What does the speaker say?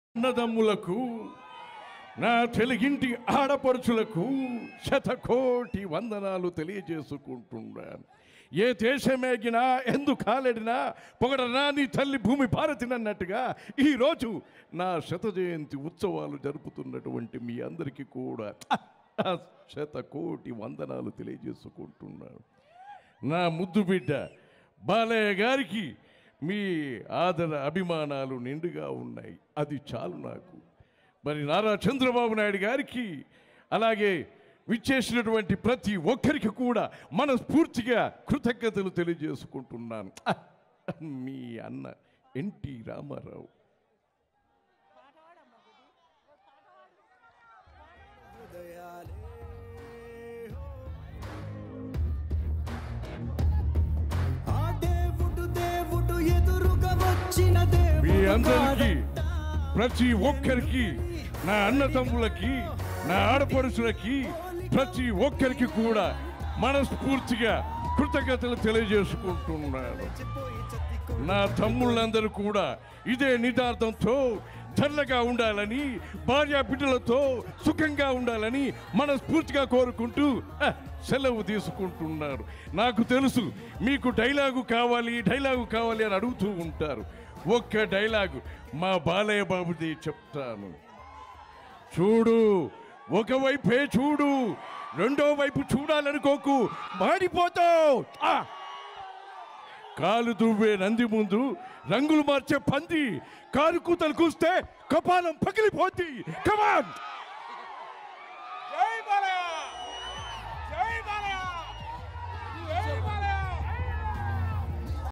అన్నదమ్ములకు నా తెలుగింటి ఆడపడుచులకు శతకోటి వందనాలు తెలియజేసుకుంటున్నాను ఏ దేశమేగినా ఎందు కాలెడినా పొగడనా నీ తల్లి భూమి భారతినన్నట్టుగా ఈరోజు నా శత జయంతి ఉత్సవాలు జరుపుతున్నటువంటి మీ అందరికీ కూడా ఆ శతకోటి వందనాలు తెలియజేసుకుంటున్నాను నా ముద్దు బిడ్డ బాలయ్య గారికి మీ ఆదర అభిమానాలు నిండుగా ఉన్నాయి అది చాలు నాకు మరి నారా చంద్రబాబు నాయుడు గారికి అలాగే విచ్చేసినటువంటి ప్రతి ఒక్కరికి కూడా మనస్ఫూర్తిగా కృతజ్ఞతలు తెలియజేసుకుంటున్నాను ఆ, మీ అన్న ఎన్టీ రామారావు ఆ దేవుడు దేవుడు ఎదురుగా వచ్చిన మీ దేవుడు అందరికీ కాదంట. ప్రతి ఒక్కరికి నా అన్నతమ్ములకి నా ఆడపడుచులకి ప్రతి ఒక్కరికి కూడా మనస్ఫూర్తిగా కృతజ్ఞతలు తెలియజేసుకుంటున్నాను నా తమ్ముళ్ళందరూ కూడా ఇదే నిదార్థంతో చల్లగా ఉండాలని భార్య బిడ్డలతో సుఖంగా ఉండాలని మనస్ఫూర్తిగా కోరుకుంటూ ఆ, సెలవు తీసుకుంటున్నారు నాకు తెలుసు మీకు డైలాగు కావాలి డైలాగు కావాలి అని అడుగుతూ ఉంటారు ఒక్క డైలాగు మా బాలయ్య బాబుది చెప్తాను చూడు ఒకవైపే చూడు రెండో వైపు చూడాలనుకోకు మాడిపోతావు ఆ! కాలు దువ్వే నంది ముందు రంగులు మార్చే పంది కారు కూతలు కూస్తే కపాలం పగిలిపోద్ది కమాన్